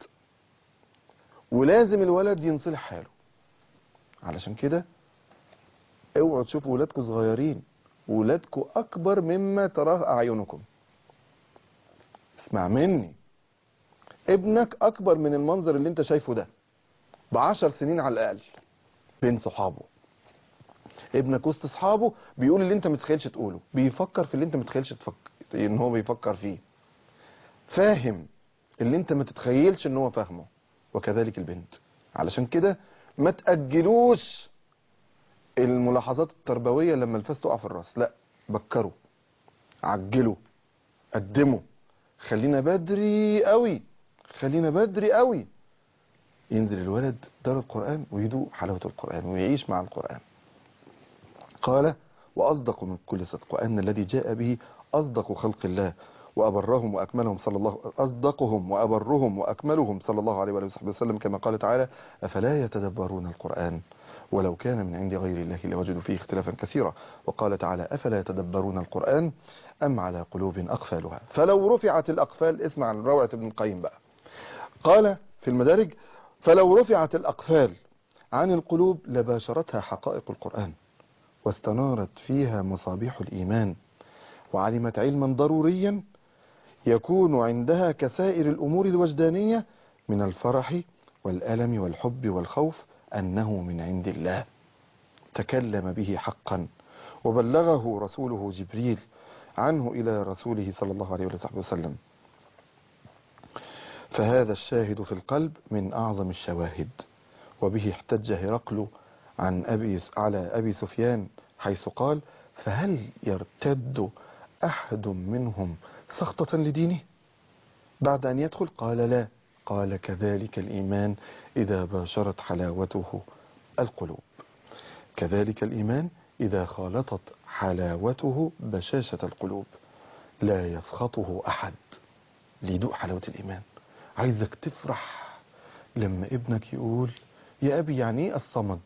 ولازم الولد ينصلح حاله علشان كده اوعوا تشوفوا ولادكم صغيرين ولادكم اكبر مما تراه اعينكم اسمع مني ابنك اكبر من المنظر اللي انت شايفه ده بعشر سنين على الاقل بين صحابه ابنك وسط اصحابه بيقول اللي انت متخيلش تقوله بيفكر في اللي انت متخيلش تفكر ان هو بيفكر فيه فاهم اللي انت ما تتخيلش ان هو فاهمه وكذلك البنت علشان كده ما تأجلوش الملاحظات التربوية لما الفاس تقع في الراس لا بكروا عجلوا قدموا خلينا بدري قوي خلينا بدري قوي ينزل الولد دار القرآن ويدوق حلاوة القرآن ويعيش مع القرآن قال وأصدق من كل صدق وأن الذي جاء به أصدق خلق الله وأبرهم وأكملهم صلى الله أصدقهم وأبرهم وأكملهم صلى الله عليه وآله وصحبه وسلم كما قال تعالى أفلا يتدبرون القرآن ولو كان من عند غير الله لوجدوا فيه اختلافا كثيرا وقال تعالى أفلا يتدبرون القرآن أم على قلوب أقفالها فلو رفعت الأقفال اسمع عن روعة ابن القيم بقى قال في المدارج فلو رفعت الأقفال عن القلوب لباشرتها حقائق القرآن واستنارت فيها مصابيح الإيمان وعلمت علما ضروريا يكون عندها كسائر الأمور الوجدانية من الفرح والألم والحب والخوف أنه من عند الله تكلم به حقا وبلغه رسوله جبريل عنه إلى رسوله صلى الله عليه وصحبه وسلم فهذا الشاهد في القلب من أعظم الشواهد وبه احتج هرقل عن أبي على أبي سفيان حيث قال فهل يرتد أحد منهم سخطة لدينه بعد أن يدخل قال لا قال كذلك الإيمان إذا باشرت حلاوته القلوب كذلك الإيمان إذا خالطت حلاوته بشاشة القلوب لا يسخطه أحد ليدوق حلاوة الإيمان عايزك تفرح لما ابنك يقول يا أبي يعني إيه الصمد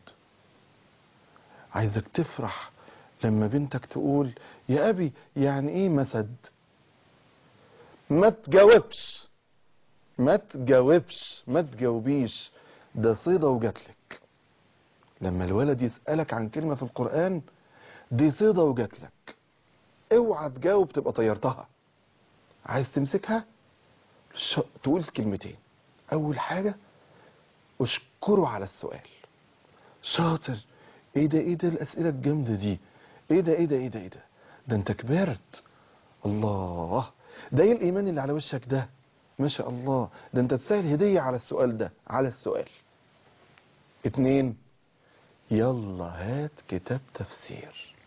عايزك تفرح لما بنتك تقول يا أبي يعني إيه مسد ما تجاوبش ما تجاوبش ما تجاوبيش ده صيدة وجاتلك لما الولد يسألك عن كلمة في القرآن دي صيدة وجاتلك اوعى تجاوب تبقى طيرتها عايز تمسكها ش... تقول كلمتين اول حاجة اشكره على السؤال شاطر ايه ده ايه ده الاسئلة الجامدة دي ايه ده ايه ده ايه ده ايه ده ده انت كبرت الله ده ايه الايمان اللي على وشك ده ما شاء الله ده انت تستاهل هدية على السؤال ده على السؤال اتنين يلا هات كتاب تفسير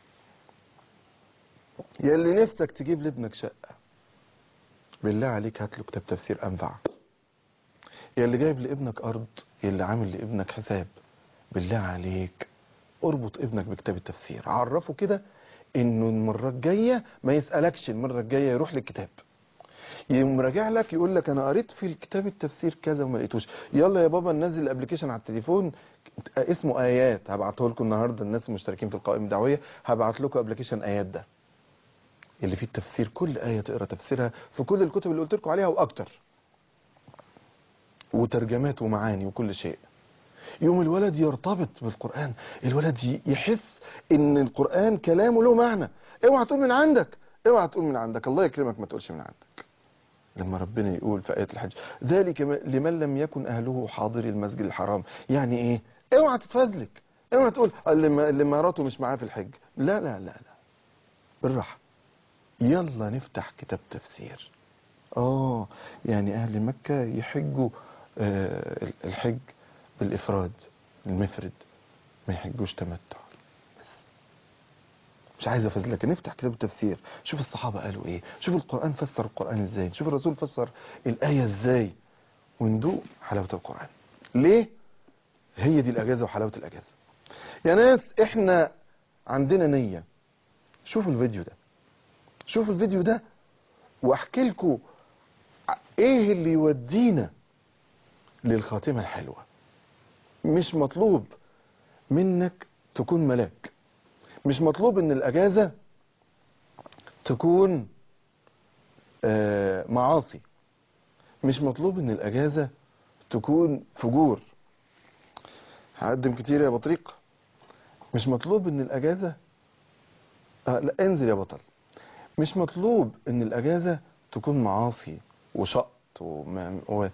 يا اللي نفسك تجيب لابنك شقة بالله عليك هات له كتاب تفسير انفع يا اللي جايب لابنك ارض يا اللي عامل لابنك حساب بالله عليك اربط ابنك بكتاب التفسير عرفه كده انه المرة الجاية ما يسألكش المرة الجاية يروح للكتاب يقوم راجع لك يقول لك انا قريت في الكتاب التفسير كذا وما لقيتوش يلا يا بابا ننزل الابلكيشن على التليفون اسمه ايات هبعته لكم النهارده الناس المشتركين في القوائم الدعويه هبعت لكم ابلكيشن ايات ده اللي فيه التفسير كل ايه تقرا تفسيرها في كل الكتب اللي قلت لكم عليها واكتر وترجمات ومعاني وكل شيء يوم الولد يرتبط بالقرآن الولد ي- يحس ان القرآن كلامه له معنى اوعى تقول من عندك اوعى تقول من عندك الله يكرمك ما تقولش من عندك لما ربنا يقول في آية الحج ذلك م- لمن لم يكن أهله حاضر المسجد الحرام يعني ايه اوعى تتفزلك اوعى تقول اللي ما- اللي مراته مش معاه في الحج لا لا لا لا بالراحة يلا نفتح كتاب تفسير اه يعني اهل مكة يحجوا آه الحج بالافراد المفرد ما يحجوش تمتع بس مش عايز افزلك نفتح كتاب التفسير شوف الصحابة قالوا ايه شوف القرآن فسر القرآن ازاي شوف الرسول فسر الآية ازاي وندوق حلاوة القرآن ليه هي دي الأجازة وحلاوة الأجازة يا ناس احنا عندنا نية شوفوا الفيديو ده شوفوا الفيديو ده واحكي لكم ايه اللي يودينا للخاتمة الحلوة مش مطلوب منك تكون ملاك مش مطلوب ان الاجازة تكون آه، معاصي مش مطلوب ان الاجازة تكون فجور هقدم كتير يا بطريق مش مطلوب ان الاجازة آه لا انزل يا بطل مش مطلوب ان الاجازة تكون معاصي وشقط وما- و-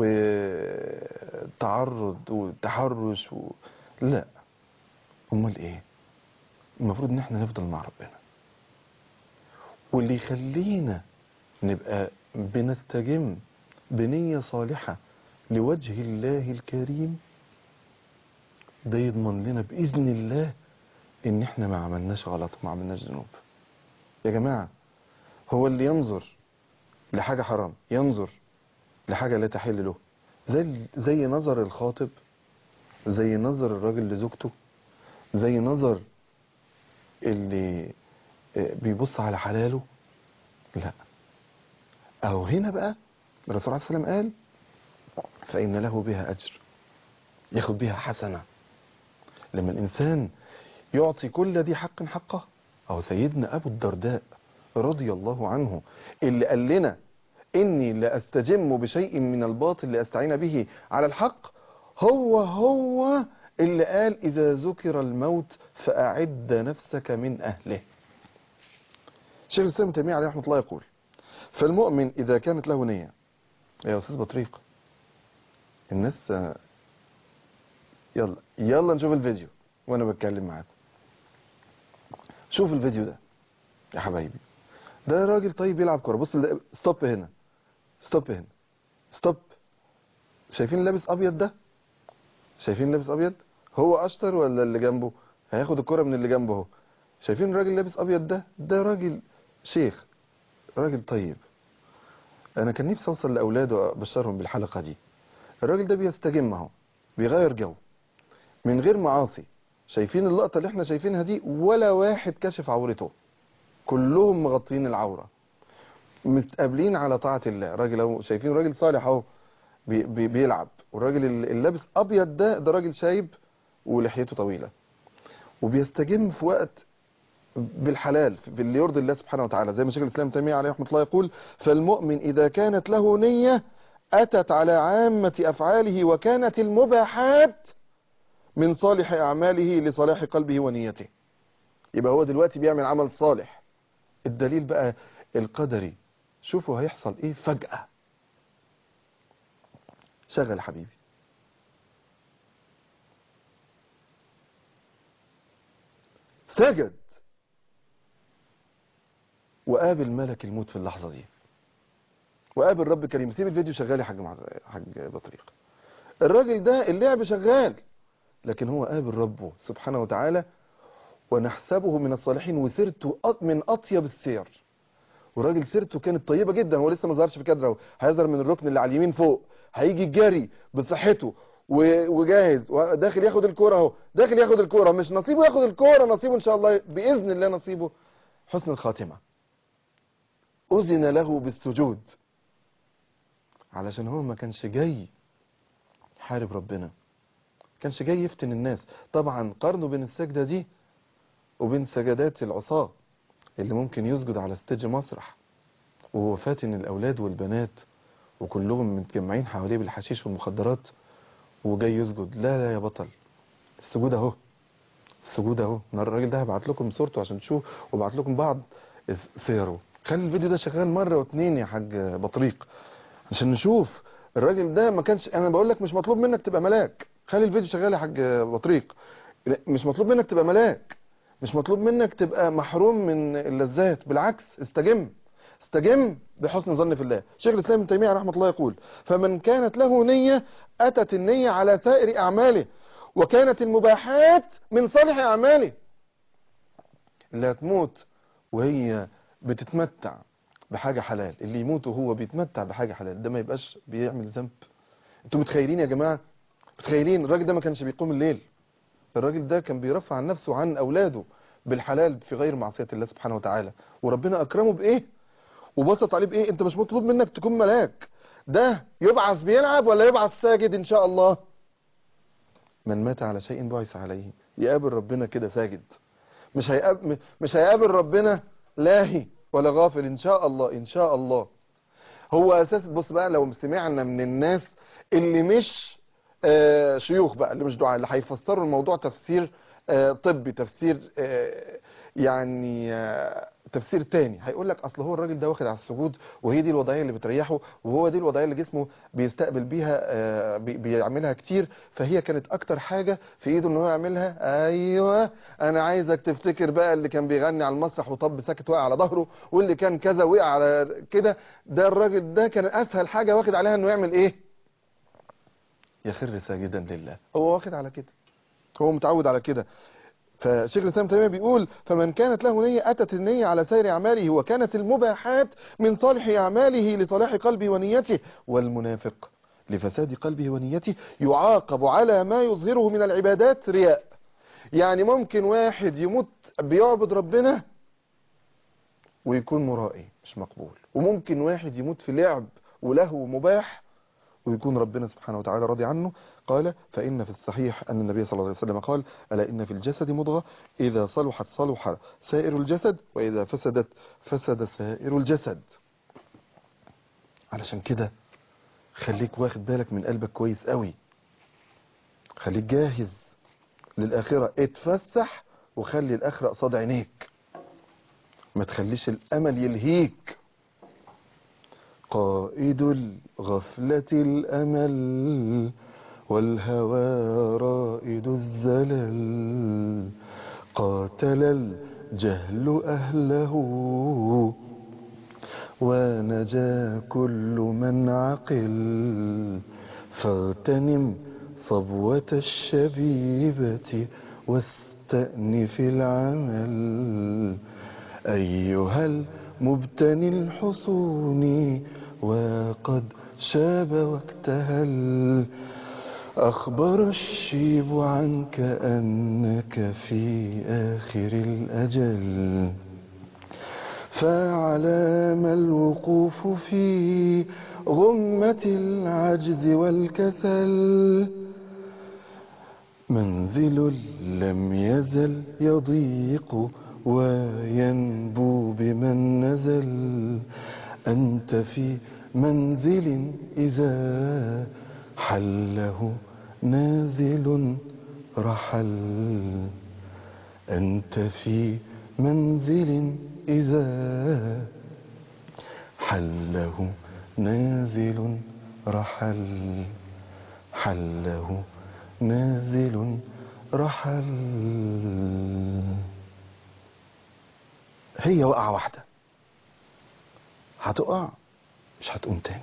وتعرض وتحرش و... لا امال ايه المفروض ان احنا نفضل مع ربنا واللي يخلينا نبقى بنستجم بنية صالحة لوجه الله الكريم ده يضمن لنا بإذن الله ان احنا ما عملناش غلط وما عملناش ذنوب يا جماعة هو اللي ينظر لحاجة حرام ينظر لحاجة لا تحل له زي زي نظر الخاطب زي نظر الراجل لزوجته زي نظر اللي آه، بيبص على حلاله لا أو هنا بقى الرسول عليه السلام قال فإن له بها أجر ياخد بها حسنة لما الإنسان يعطي كل ذي حق حقه أو سيدنا أبو الدرداء رضي الله عنه اللي قال لنا إني لأستجم بشيء من الباطل لأستعين به على الحق هو هو اللي قال إذا ذكر الموت فأعد نفسك من أهله شيخ الإسلام ابن تيمية عليه رحمة الله يقول فالمؤمن إذا كانت له نية يا أستاذ بطريق الناس آه، يلا يلا نشوف الفيديو وأنا بتكلم معاكم شوف الفيديو ده يا حبايبي ده راجل طيب يلعب كورة بص ال- ستوب هنا ستوب هنا ستوب شايفين لابس أبيض ده شايفين لابس أبيض هو أشطر ولا اللي جنبه هياخد الكرة من اللي جنبه اهو شايفين الراجل لابس أبيض ده ده راجل شيخ راجل طيب انا كان نفسي اوصل لاولاده وابشرهم بالحلقه دي الراجل ده بيستجم اهو بيغير جو من غير معاصي شايفين اللقطه اللي احنا شايفينها دي ولا واحد كشف عورته كلهم مغطين العوره متقابلين على طاعه الله راجل اهو شايفين راجل صالح اهو بي بي بيلعب والراجل اللابس ابيض ده ده راجل شايب ولحيته طويله وبيستجم في وقت بالحلال باللي يرضي الله سبحانه وتعالى زي ما شيخ الاسلام تيميه عليه رحمه الله يقول فالمؤمن اذا كانت له نيه اتت على عامه افعاله وكانت المباحات من صالح اعماله لصلاح قلبه ونيته يبقى هو دلوقتي بيعمل عمل صالح الدليل بقى القدري شوفوا هيحصل ايه فجاه شغل يا حبيبي سجد وقابل ملك الموت في اللحظة دي وقابل رب كريم سيب الفيديو شغال يا حاج مع... حاج بطريق الراجل ده اللعب شغال لكن هو قابل ربه سبحانه وتعالى ونحسبه من الصالحين وسيرته أط- من أطيب السير والراجل سيرته كانت طيبة جدا هو لسه ما ظهرش في كادر اهو هيظهر من الركن اللي على اليمين فوق هيجي جري بصحته و- وجاهز وداخل ياخد الكوره اهو داخل ياخد الكوره مش نصيبه ياخد الكوره نصيبه ان شاء الله باذن الله نصيبه حسن الخاتمه اذن له بالسجود علشان هو ما كانش جاي يحارب ربنا كانش جاي يفتن الناس طبعا قارنوا بين السجده دي وبين سجدات العصاه اللي ممكن يسجد على ستيج مسرح وهو فاتن الاولاد والبنات وكلهم متجمعين حواليه بالحشيش والمخدرات وجاي يسجد لا لا يا بطل السجود اهو السجود اهو أنا الراجل ده هبعت لكم صورته عشان تشوف وابعت لكم بعض سيره خلي الفيديو ده شغال مره واتنين يا حاج بطريق عشان نشوف الراجل ده ما كانش انا بقول لك مش مطلوب منك تبقى ملاك خلي الفيديو شغال يا حاج بطريق لا، مش مطلوب منك تبقى ملاك مش مطلوب منك تبقى محروم من اللذات بالعكس استجم استجم بحسن ظن في الله شيخ الاسلام ابن تيميه رحمه الله يقول فمن كانت له نيه اتت النيه على سائر اعماله وكانت المباحات من صالح اعماله اللي هتموت وهي بتتمتع بحاجه حلال اللي يموت وهو بيتمتع بحاجه حلال ده ما يبقاش بيعمل ذنب انتوا متخيلين يا جماعه متخيلين الراجل ده ما كانش بيقوم الليل الراجل ده كان بيرفع عن نفسه وعن اولاده بالحلال في غير معصيه الله سبحانه وتعالى وربنا اكرمه بايه وبسط عليه بايه انت مش مطلوب منك تكون ملاك ده يبعث بيلعب ولا يبعث ساجد ان شاء الله من مات على شيء بعث عليه يقابل ربنا كده ساجد مش هيقابل مش هيقابل ربنا لاهي ولا غافل ان شاء الله ان شاء الله هو اساس بص بقى لو سمعنا من الناس اللي مش آه شيوخ بقى اللي مش دعاء اللي هيفسروا الموضوع تفسير آه طبي تفسير آه يعني آه تفسير تاني هيقول لك اصل هو الراجل ده واخد على السجود وهي دي الوضعيه اللي بتريحه وهو دي الوضعيه اللي جسمه بيستقبل بيها آه بي- بيعملها كتير فهي كانت اكتر حاجه في ايده ان هو يعملها ايوه انا عايزك تفتكر بقى اللي كان بيغني على المسرح وطب ساكت وقع على ظهره واللي كان كذا وقع على كده ده الراجل ده كان اسهل حاجه واخد عليها انه يعمل ايه يخر ساجدا لله هو واخد على كده هو متعود على كده فشيخ الاسلام ابن تيميه بيقول فمن كانت له نيه اتت النيه على سائر اعماله وكانت المباحات من صالح اعماله لصلاح قلبه ونيته والمنافق لفساد قلبه ونيته يعاقب على ما يظهره من العبادات رياء يعني ممكن واحد يموت بيعبد ربنا ويكون مرائي مش مقبول وممكن واحد يموت في لعب ولهو مباح ويكون ربنا سبحانه وتعالى راضي عنه قال فإن في الصحيح أن النبي صلى الله عليه وسلم قال ألا إن في الجسد مضغة إذا صلحت صلح سائر الجسد وإذا فسدت فسد سائر الجسد علشان كده خليك واخد بالك من قلبك كويس قوي خليك جاهز للآخرة اتفسح وخلي الآخرة قصاد عينيك ما تخليش الأمل يلهيك قائد الغفلة الأمل والهوى رائد الزلل قاتل الجهل أهله ونجا كل من عقل فاغتنم صبوة الشبيبة واستأنف العمل أيها مبتني الحصون وقد شاب واكتهل أخبر الشيب عنك أنك في آخر الأجل فعلام الوقوف في غمة العجز والكسل منزل لم يزل يضيق وينبو بمن نزل أنت في منزل إذا حله نازل رحل أنت في منزل إذا حله نازل رحل حله نازل رحل هي وقعة واحدة هتقع مش هتقوم تاني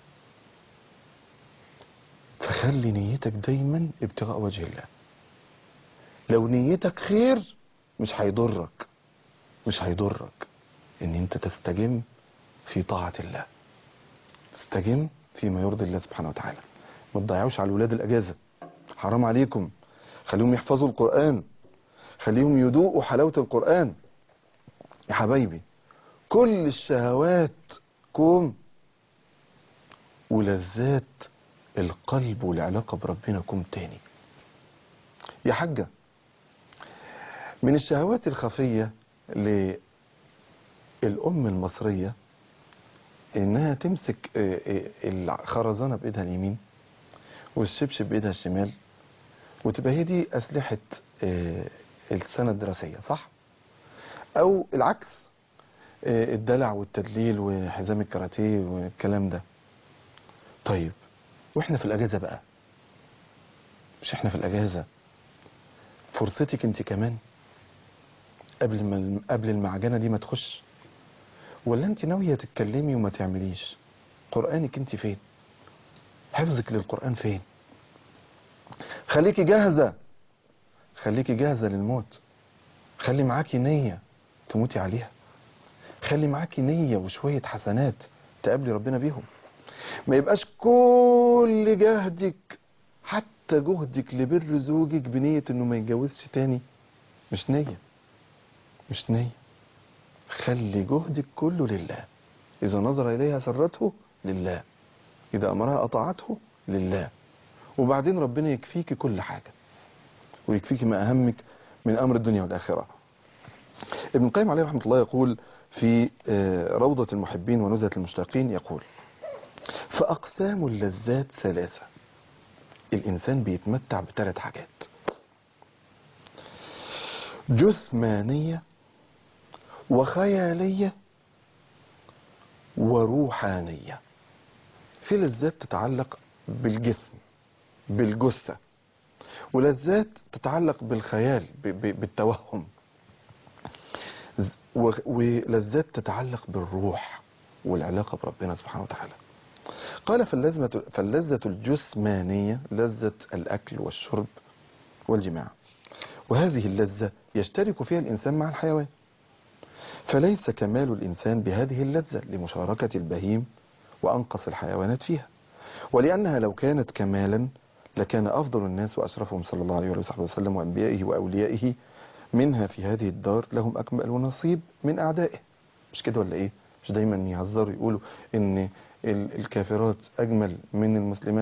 فخلي نيتك دايما ابتغاء وجه الله لو نيتك خير مش هيضرك مش هيضرك ان انت تستجم في طاعة الله تستجم فيما يرضي الله سبحانه وتعالى ما تضيعوش على الولاد الاجازة حرام عليكم خليهم يحفظوا القرآن خليهم يذوقوا حلاوة القرآن يا حبايبي كل الشهوات كوم ولذات القلب والعلاقة بربنا كوم تاني يا حاجة من الشهوات الخفية للأم المصرية إنها تمسك آه، آه، الخرزانة بإيدها اليمين والشبشب بإيدها الشمال وتبقى هي دي أسلحة آه، السنة الدراسية صح؟ أو العكس آه، الدلع والتدليل وحزام الكاراتيه والكلام ده طيب واحنا في الأجازة بقى مش احنا في الأجازة فرصتك انت كمان قبل ما قبل المعجنة دي ما تخش ولا انت ناوية تتكلمي وما تعمليش قرآنك انت فين حفظك للقرآن فين خليكي جاهزة خليكي جاهزة للموت خلي معاكي نية تموتي عليها خلي معاكي نية وشوية حسنات تقابلي ربنا بيهم ما يبقاش كل جهدك حتى جهدك لبر زوجك بنية انه ما يتجوزش تاني مش نية مش نية خلي جهدك كله لله إذا نظر إليها سرته لله إذا أمرها أطاعته لله وبعدين ربنا يكفيك كل حاجة ويكفيك ما أهمك من أمر الدنيا والآخرة ابن القيم عليه رحمة الله يقول في آه، روضة المحبين ونزهة المشتاقين يقول فأقسام اللذات ثلاثة الإنسان بيتمتع بثلاث حاجات جثمانية وخيالية وروحانية في لذات تتعلق بالجسم بالجثة ولذات تتعلق بالخيال ب- ب- بالتوهم ز- و- ولذات تتعلق بالروح والعلاقة بربنا سبحانه وتعالى قال فاللذة, فاللذة الجسمانية لذة الأكل والشرب والجماع وهذه اللذة يشترك فيها الإنسان مع الحيوان فليس كمال الإنسان بهذه اللذة لمشاركة البهيم وأنقص الحيوانات فيها ولأنها لو كانت كمالا لكان أفضل الناس وأشرفهم صلى الله عليه وصحبه وسلم وأنبيائه وأوليائه منها في هذه الدار لهم أكمل نصيب من أعدائه مش كده ولا إيه مش دايما يهزروا يقولوا إن ال- الكافرات أجمل من المسلمات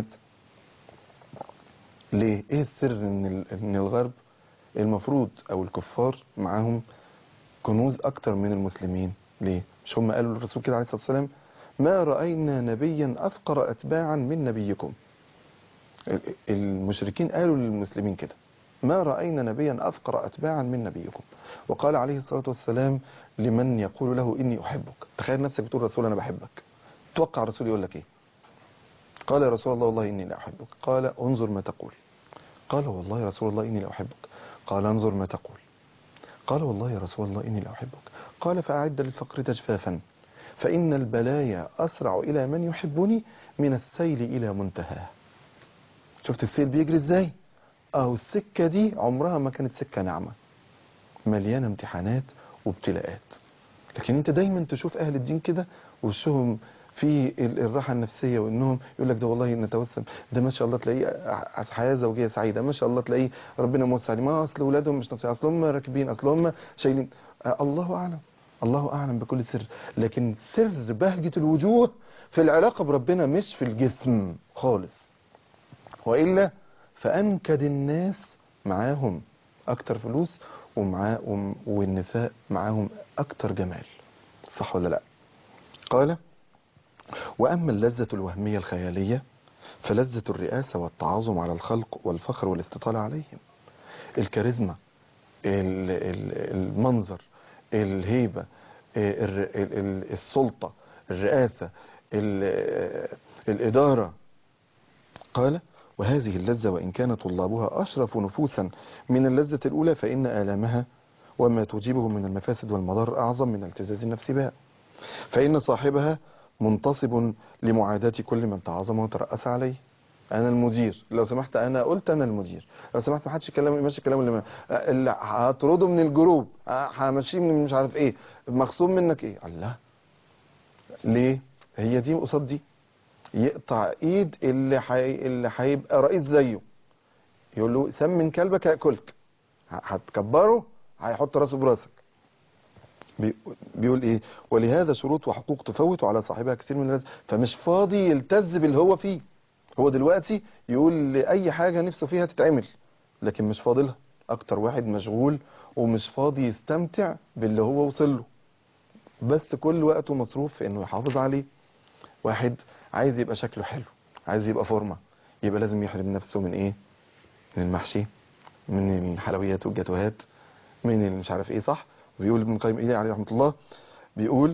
ليه إيه السر إن ال- إن الغرب المفروض أو الكفار معاهم كنوز أكتر من المسلمين ليه مش هم قالوا للرسول كده عليه الصلاة والسلام ما رأينا نبيا أفقر أتباعا من نبيكم ال- المشركين قالوا للمسلمين كده ما رأينا نبيا أفقر أتباعا من نبيكم وقال عليه الصلاة والسلام لمن يقول له إني أحبك تخيل نفسك بتقول رسول أنا بحبك توقع الرسول يقول لك إيه قال يا رسول الله والله إني لا أحبك قال انظر ما تقول قال والله يا رسول الله إني لا أحبك قال انظر ما تقول قال والله يا رسول الله إني لا أحبك قال فأعد للفقر تجفافا فإن البلايا أسرع إلى من يحبني من السيل إلى منتهاه شفت السيل بيجري ازاي اهو السكة دي عمرها ما كانت سكة ناعمة مليانة امتحانات وابتلاءات لكن انت دايما تشوف اهل الدين كده وشهم في ال- الراحه النفسيه وانهم يقول لك ده والله نتوسم ده ما شاء الله تلاقيه ع- حياه زوجيه سعيده ما شاء الله تلاقيه ربنا موسع عليه ما اصل اولادهم مش نصيحه اصل هم راكبين اصل هم شايلين آه، الله اعلم الله اعلم بكل سر لكن سر بهجه الوجوه في العلاقه بربنا مش في الجسم خالص والا فانكد الناس معاهم اكتر فلوس ومعاه وم- والنساء معاهم اكتر جمال صح ولا لا قال واما اللذه الوهميه الخياليه فلذه الرئاسه والتعاظم على الخلق والفخر والاستطاله عليهم الكاريزما ال- ال- المنظر الهيبه ال- ال- ال- السلطه الرئاسه ال- الاداره قال وهذه اللذة وإن كان طلابها أشرف نفوسا من اللذة الأولى فإن آلامها وما تجيبه من المفاسد والمضار أعظم من التزاز النفس بها فإن صاحبها منتصب لمعاداة كل من تعظم وترأس عليه أنا المدير لو سمحت أنا قلت أنا المدير لو سمحت ما حدش يكلم ماشي الكلام اللي, ما... اللي هطرده من الجروب همشيه من مش عارف إيه مخصوم منك إيه الله ليه هي دي قصاد دي يقطع ايد اللي حي... اللي هيبقى رئيس زيه يقول له سمن كلبك ياكلك ه- هتكبره هيحط راسه براسك بي... بيقول ايه ولهذا شروط وحقوق تفوت على صاحبها كثير من الناس فمش فاضي يلتز باللي هو فيه هو دلوقتي يقول لاي حاجه نفسه فيها تتعمل لكن مش فاضلها اكتر واحد مشغول ومش فاضي يستمتع باللي هو وصل له بس كل وقته مصروف في انه يحافظ عليه واحد عايز يبقى شكله حلو عايز يبقى فورمه يبقى لازم يحرم نفسه من ايه من المحشي من الحلويات والجاتوهات من اللي مش عارف ايه صح بيقول ابن القيم ايه عليه رحمه الله بيقول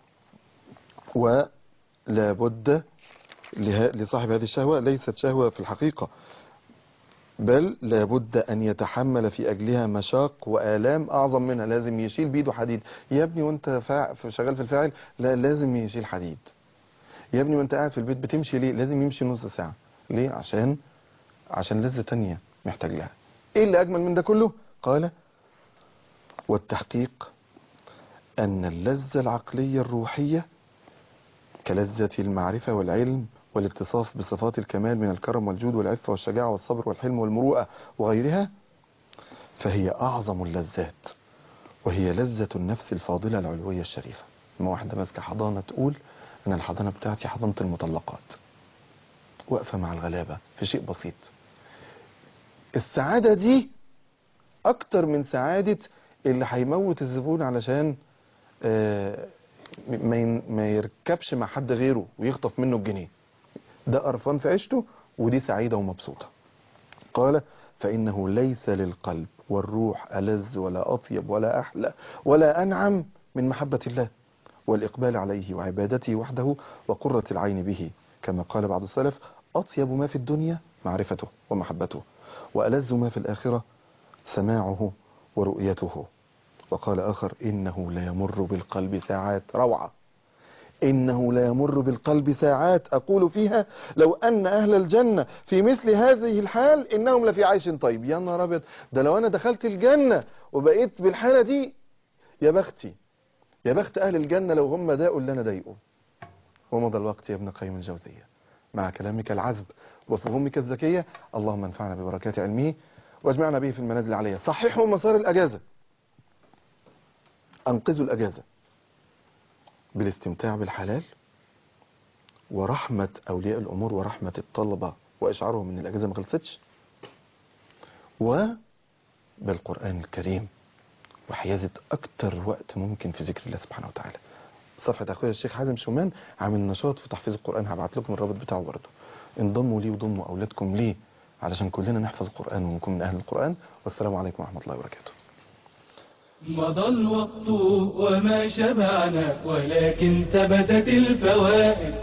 ولا بد له- لصاحب هذه الشهوه ليست شهوه في الحقيقه بل لابد ان يتحمل في اجلها مشاق والام اعظم منها لازم يشيل بيده حديد يا ابني وانت فاع- شغال في الفاعل لا لازم يشيل حديد يا ابني وانت قاعد في البيت بتمشي ليه لازم يمشي نص ساعة ليه عشان عشان لذة تانية محتاج لها ايه اللي اجمل من ده كله قال والتحقيق ان اللذة العقلية الروحية كلذة المعرفة والعلم والاتصاف بصفات الكمال من الكرم والجود والعفة والشجاعة والصبر والحلم والمروءة وغيرها فهي أعظم اللذات وهي لذة النفس الفاضلة العلوية الشريفة ما واحدة ماسكة حضانة تقول أنا الحضانة بتاعتي حضانة المطلقات واقفة مع الغلابة في شيء بسيط السعادة دي أكتر من سعادة اللي هيموت الزبون علشان آه، ما ين- ما يركبش مع حد غيره ويخطف منه الجنيه ده قرفان في عيشته ودي سعيدة ومبسوطة قال فإنه ليس للقلب والروح ألذ ولا أطيب ولا أحلى ولا أنعم من محبة الله والإقبال عليه وعبادته وحده وقرة العين به كما قال بعض السلف أطيب ما في الدنيا معرفته ومحبته وألذ ما في الآخرة سماعه ورؤيته وقال آخر إنه لا يمر بالقلب ساعات روعة إنه لا يمر بالقلب ساعات أقول فيها لو أن أهل الجنة في مثل هذه الحال إنهم لفي عيش طيب يا نهار أبيض ده لو أنا دخلت الجنة وبقيت بالحالة دي يا بختي يا بخت أهل الجنة لو هم داقوا اللي أنا ضايقه ومضى الوقت يا ابن قيم الجوزية مع كلامك العذب وفهومك الذكية اللهم انفعنا ببركات علمه واجمعنا به في المنازل العليا صححوا مسار الأجازة أنقذوا الأجازة بالاستمتاع بالحلال ورحمة أولياء الأمور ورحمة الطلبة وإشعارهم من الأجازة ما خلصتش وبالقرآن الكريم وحيازة أكتر وقت ممكن في ذكر الله سبحانه وتعالى صفحة أخويا الشيخ حازم شومان عامل نشاط في تحفيظ القرآن هبعت لكم الرابط بتاعه برضه انضموا ليه وضموا أولادكم ليه علشان كلنا نحفظ القرآن ونكون من أهل القرآن والسلام عليكم ورحمة الله وبركاته مضى الوقت وما شبعنا ولكن ثبتت الفوائد